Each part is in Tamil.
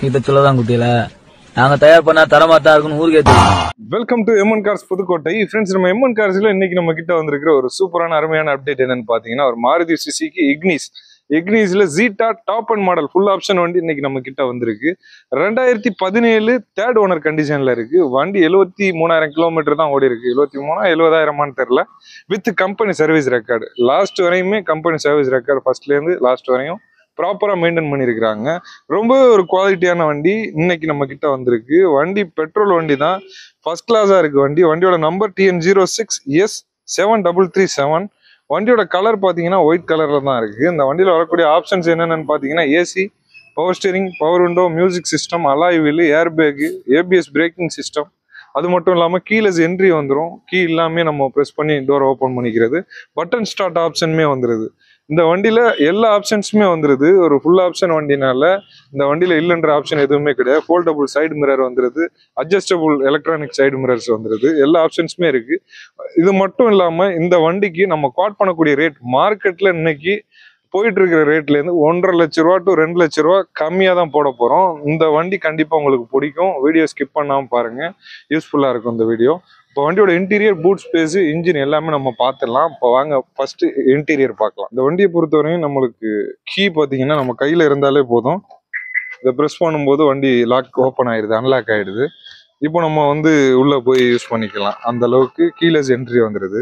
கிட்ட சொல்லதான் குட்டியில நாங்க தயார் பண்ணா தரமா தான் இருக்குன்னு ஊருக்கே தெரியும் welcome to MN cars Pudukkottai friends நம்ம எம்என் கார்ஸ்ல இன்னைக்கு நம்ம கிட்ட வந்திருக்கிற ஒரு சூப்பரான அருமையான அப்டேட் என்னன்னு பாத்தீங்கன்னா ஒரு மாருதி சுசுகி இக்னிஸ் இக்னிஸ்ல ஜீட்டா top end model full option வண்டி இன்னைக்கு நம்ம கிட்ட வந்திருக்கு ரெண்டாயிரத்தி பதினேழு தேர்ட் ஓனர் கண்டிஷன்ல இருக்கு வண்டி எழுபத்தி மூணாயிரம் கிலோமீட்டர் தான் ஓடி இருக்கு எழுபத்தி மூணா எழுபதாயிரமான்னு தெரியல with company service record last வரையுமே கம்பெனி சர்வீஸ் ரெக்கார்டு ஃபர்ஸ்ட்ல இருந்து லாஸ்ட் வரையும் ப்ராப்பரா மெயின்டைன் பண்ணியிருக்கிறாங்க ரொம்ப ஒரு குவாலிட்டியான வண்டி இன்னைக்கு நம்ம கிட்ட வந்திருக்கு வண்டி பெட்ரோல் வண்டி தான் ஃபர்ஸ்ட் கிளாஸா இருக்கு வண்டி வண்டியோட number TN zero six S seven double three seven வண்டியோட கலர் பார்த்தீங்கன்னா ஒயிட் கலர்ல தான் இருக்கு இந்த வண்டியில் வரக்கூடிய ஆப்ஷன்ஸ் என்னென்னு பார்த்தீங்கன்னா AC power steering power window music system alloy wheel air bag ABS braking system அது மட்டும் இல்லாமல் கீழஸ் என்ட்ரி வந்துடும் கீ எல்லாமே நம்ம ப்ரெஸ் பண்ணி டோர் ஓப்பன் பண்ணிக்கிறது பட்டன் ஸ்டார்ட் ஆப்ஷனுமே வந்துடுது இந்த வண்டியில எல்லா ஆப்ஷன்ஸுமே வந்துருது ஒரு ஃபுல் ஆப்ஷன் வண்டினால இந்த வண்டியில இல்லைன்ற ஆப்ஷன் எதுவுமே கிடையாது ஃபோல்டபுள் சைடு மிரர் வந்துருது அட்ஜஸ்டபுள் எலக்ட்ரானிக் சைடு மிரர்ஸ் வந்துருது எல்லா ஆப்ஷன்ஸுமே இருக்கு இது மட்டும் இல்லாம இந்த வண்டிக்கு நம்ம காட் பண்ணக்கூடிய ரேட் மார்க்கெட்ல இன்னைக்கு போயிட்டு இருக்கிற ரேட்ல இருந்து ஒன்றரை லட்ச ரூபா டு ரெண்டு லட்ச ரூபா கம்மியா தான் போட போறோம் இந்த வண்டி கண்டிப்பா உங்களுக்கு பிடிக்கும் வீடியோ ஸ்கிப் பண்ணாம பாருங்க யூஸ்ஃபுல்லா இருக்கும் இந்த வீடியோ இப்போ வண்டியோட இன்டீரியர் பூட் ஸ்பேஸ் இன்ஜின் எல்லாமே நம்ம பார்த்துடலாம் இப்போ வாங்க ஃபர்ஸ்ட் இன்டீரியர் பார்க்கலாம் இந்த வண்டியை பொறுத்தவரையும் நம்மளுக்கு கீ பார்த்தீங்கன்னா நம்ம கையில இருந்தாலே போதும் இதை ப்ரெஸ் பண்ணும்போது வண்டி லாக் ஓப்பன் ஆயிடுது அன்லாக் ஆயிடுது இப்போ நம்ம வந்து உள்ள போய் யூஸ் பண்ணிக்கலாம் அந்த அளவுக்கு கீலஸ் என்ட்ரி வந்துடுது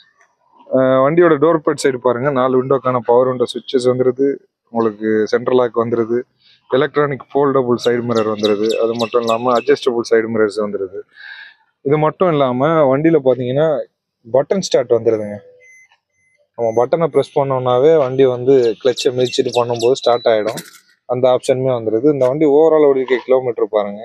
அஹ் வண்டியோட டோர் பெட் சைடு பாருங்க நாலு விண்டோக்கான பவர் விண்டோ சுவிட்சஸ் வந்துருது உங்களுக்கு சென்ட்ரல் லாக் வந்துருது எலக்ட்ரானிக் ஃபோல்டபுள் சைடு மிரர் வந்துருது அது மட்டும் இல்லாமல் அட்ஜஸ்டபுள் சைடு மிரர்ஸ் வந்துருது இது மட்டும் இல்லாமல் வண்டியில் பார்த்தீங்கன்னா பட்டன் ஸ்டார்ட் வந்துடுதுங்க நம்ம பட்டனை ப்ரெஸ் பண்ணோம்னாவே வண்டி வந்து கிளச்சை மிதிச்சிட்டு பண்ணும்போது ஸ்டார்ட் ஆகிடும் அந்த ஆப்ஷனுமே வந்துடுது இந்த வண்டி ஓவரால் ஓடி இருக்க கிலோமீட்டர் பாருங்க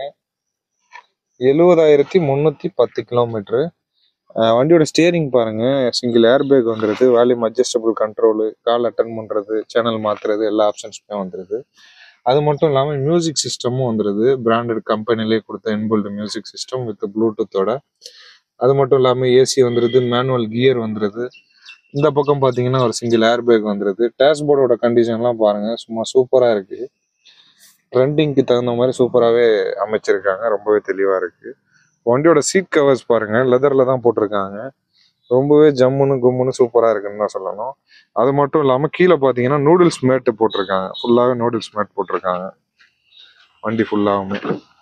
எழுபதாயிரத்தி முந்நூற்றி பத்து கிலோமீட்ரு வண்டியோட ஸ்டியரிங் பாருங்க சிங்கிள் ஏர் பேக் வந்துடுது volume adjustable control call attend பண்ணுறது சேனல் மாற்றுறது எல்லா ஆப்ஷன்ஸுமே வந்துடுது அது மட்டும் இல்லாமல் மியூசிக் சிஸ்டமும் வந்துடுது பிராண்டட் கம்பெனிலே கொடுத்த இன்பில்டு மியூசிக் சிஸ்டம் வித் ப்ளூடூத்தோட அது மட்டும் இல்லாமல் ஏசி வந்துடுது மேனுவல் கியர் வந்துடுது இந்த பக்கம் பார்த்தீங்கன்னா ஒரு சிங்கிள் ஏர் பேக் வந்துடுது டேஷ்போர்டோட கண்டிஷன்லாம் பாருங்க சும்மா சூப்பராக இருக்கு ட்ரெண்டிங்க்கு தகுந்த மாதிரி சூப்பராகவே அமைச்சிருக்காங்க ரொம்பவே தெளிவாக இருக்கு வண்டியோட சீட் கவர்ஸ் பாருங்க லெதரில் தான் போட்டிருக்காங்க ரொம்பவே ஜம்முன்னு கும்முன்னு சூப்பராக இருக்குன்னு தான் சொல்லணும் அது மட்டும் இல்லாமல் கீழே பார்த்தீங்கன்னா நூடுல்ஸ் மேட்டு போட்டிருக்காங்க ஃபுல்லாகவே நூடுல்ஸ் மேட் போட்டிருக்காங்க வண்டி ஃபுல்லாகவுமே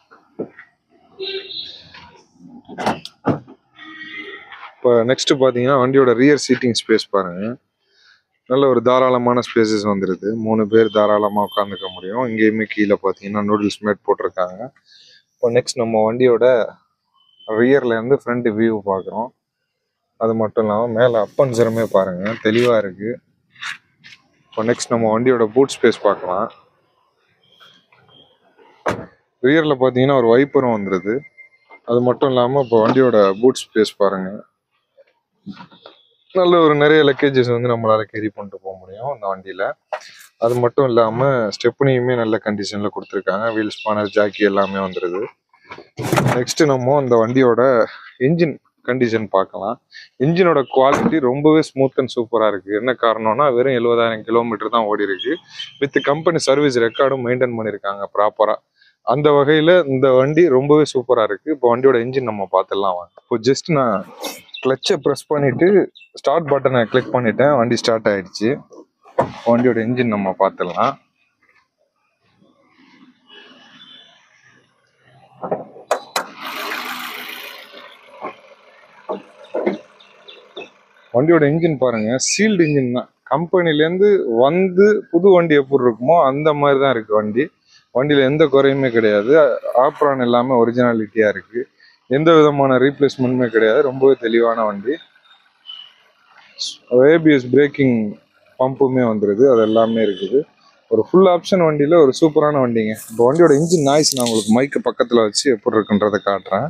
இப்போ நெக்ஸ்ட் பார்த்தீங்கன்னா வண்டியோட ரியர் சீட்டிங் ஸ்பேஸ் பாருங்க நல்ல ஒரு தாராளமான ஸ்பேசஸ் வந்துடுது மூணு பேர் தாராளமாக உட்காந்துக்க முடியும் இங்கேயுமே கீழே பார்த்தீங்கன்னா நூடுல்ஸ் மேட் போட்டிருக்காங்க இப்போ நெக்ஸ்ட் நம்ம வண்டியோட ரியர்ல இருந்து ஃப்ரண்ட் வியூ பார்க்குறோம் அது மட்டும் இல்லாமல் மேலே அப்பன்சருமே பாருங்க தெளிவாக இருக்கு இப்போ நெக்ஸ்ட் நம்ம வண்டியோட பூட் ஸ்பேஸ் பார்க்கலாம் ரியரில் பார்த்தீங்கன்னா ஒரு வைப்பரும் வந்துடுது அது மட்டும் இல்லாமல் இப்போ வண்டியோட பூட் ஸ்பேஸ் பாருங்க நல்ல ஒரு நிறைய லக்கேஜஸ் வந்து நம்மளால கேரி பண்ணிட்டு போக முடியும் இந்த வண்டியில் அது மட்டும் இல்லாமல் ஸ்டெப்னியுமே நல்ல கண்டிஷனில் கொடுத்துருக்காங்க வீல் ஸ்பானர் ஜாக்கி எல்லாமே வந்துடுது நெக்ஸ்ட் நம்ம அந்த வண்டியோட இன்ஜின் கண்டிஷன் பார்க்கலாம் இன்ஜினோட குவாலிட்டி ரொம்பவே ஸ்மூத் அண்ட் சூப்பராக இருக்குது என்ன காரணம்னா வெறும் எழுபதாயிரம் கிலோமீட்டர் தான் ஓடி இருக்கு வித் கம்பெனி சர்வீஸ் ரெக்கார்டும் மெயின்டைன் பண்ணியிருக்காங்க ப்ராப்பராக அந்த வகையில் இந்த வண்டி ரொம்பவே சூப்பராக இருக்குது இப்போ வண்டியோட இன்ஜின் நம்ம பார்த்துடலாம் வாங்க இப்போ ஜஸ்ட் நான் கிளச்சை ப்ரெஸ் பண்ணிவிட்டு ஸ்டார்ட் பட்டனை கிளிக் பண்ணிட்டேன் வண்டி ஸ்டார்ட் ஆயிடுச்சு வண்டியோட இன்ஜின் நம்ம பார்த்துடலாம் வண்டியோட இன்ஜின் பாருங்க சீல்டு இன்ஜின் தான் கம்பெனிலேருந்து வந்து புது வண்டி எப்படி இருக்குமோ அந்த மாதிரி தான் இருக்கு வண்டி வண்டியில் எந்த குறையுமே கிடையாது ஆப்ரான் எல்லாமே ஒரிஜினாலிட்டியாக இருக்கு எந்த விதமான ரீப்ளேஸ்மெண்ட்டுமே கிடையாது ரொம்பவே தெளிவான வண்டி ஏபிஎஸ் பிரேக்கிங் பம்புமே வந்துடுது அது எல்லாமே இருக்குது ஒரு ஃபுல் ஆப்ஷன் வண்டியில் ஒரு சூப்பரான வண்டிங்க இப்போ வண்டியோட இன்ஜின் நாய்ஸ் நான் உங்களுக்கு மைக்கு பக்கத்தில் வச்சு எப்படி இருக்குன்றதை காட்டுறேன்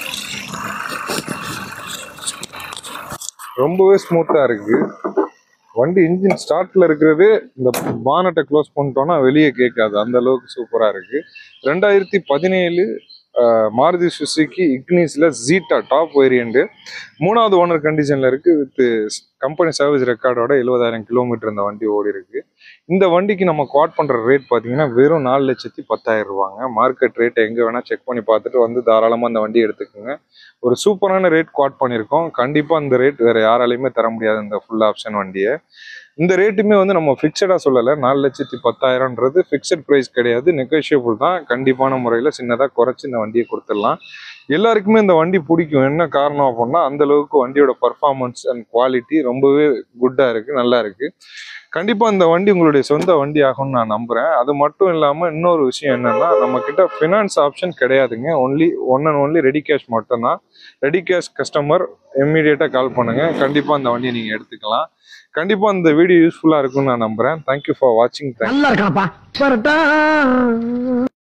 ரொம்பவே ஸ்மூத்தாக இருக்கு வண்டி இன்ஜின் ஸ்டார்ட்ல இருக்கிறது இந்த பானட்டை க்ளோஸ் பண்ணிட்டோம்னா வெளியே கேட்காது அந்த அளவுக்கு சூப்பரா இருக்கு ரெண்டாயிரத்தி பதினேழு மாருதி சுசுகி இக்னிஸ்ல ஜீட்டா டாப் வேரியண்ட் மூணாவது ஓனர் கண்டிஷன்ல இருக்கு வித் கம்பெனி சர்வீஸ் ரெக்கார்டோட எழுபதாயிரம் கிலோமீட்டர் இந்த வண்டி ஓடி இருக்கு இந்த வண்டிக்கு நம்ம குவாட் பண்ற ரேட் பாத்தீங்கன்னா வெறும் நாலு லட்சத்தி பத்தாயிரம் ரூபாங்க மார்க்கெட் ரேட் எங்க வேணா செக் பண்ணி பார்த்துட்டு வந்து தாராளமா அந்த வண்டி எடுத்துக்கோங்க ஒரு சூப்பரான ரேட் குவாட் பண்ணியிருக்கோம் கண்டிப்பா அந்த ரேட் வேற யாராலையுமே தர முடியாது இந்த ஃபுல் ஆப்ஷன் வண்டியை இந்த ரேட்டுமே வந்து நம்ம ஃபிக்ஸடா சொல்லலை நாலு லட்சத்தி பத்தாயிரம்ன்றது ஃபிக்ஸட் ப்ரைஸ் கிடையாது நெகோஷியபிள் தான் கண்டிப்பான முறையில் சின்னதாக குறைச்சி இந்த வண்டியை கொடுத்துடலாம் எல்லாருக்குமே இந்த வண்டி பிடிக்கும் என்ன காரணம் அப்படின்னா அந்த அளவுக்கு வண்டியோட பர்ஃபார்மன்ஸ் அண்ட் குவாலிட்டி ரொம்பவே குட்டா இருக்கு நல்லா இருக்கு கண்டிப்பா இந்த வண்டி உங்களுடைய சொந்த வண்டி ஆகும்னு நான் நம்புறேன் அது மட்டும் இல்லாம இன்னொரு விஷயம் என்னன்னா நம்ம கிட்ட ஃபினான்ஸ் ஆப்ஷன் கிடையாதுங்க only one and only ready cash மட்டும்தான் ரெடி கேஷ் கஸ்டமர் இம்மீடியட்டா கால் பண்ணுங்க கண்டிப்பா இந்த வண்டியை நீங்க எடுத்துக்கலாம் கண்டிப்பா இந்த வீடியோ யூஸ்ஃபுல்லா இருக்கும்னு நான் நம்புறேன் தேங்க்யூ ஃபார் வாட்சிங் தேங்க் நல்லா இருக்கானப்பா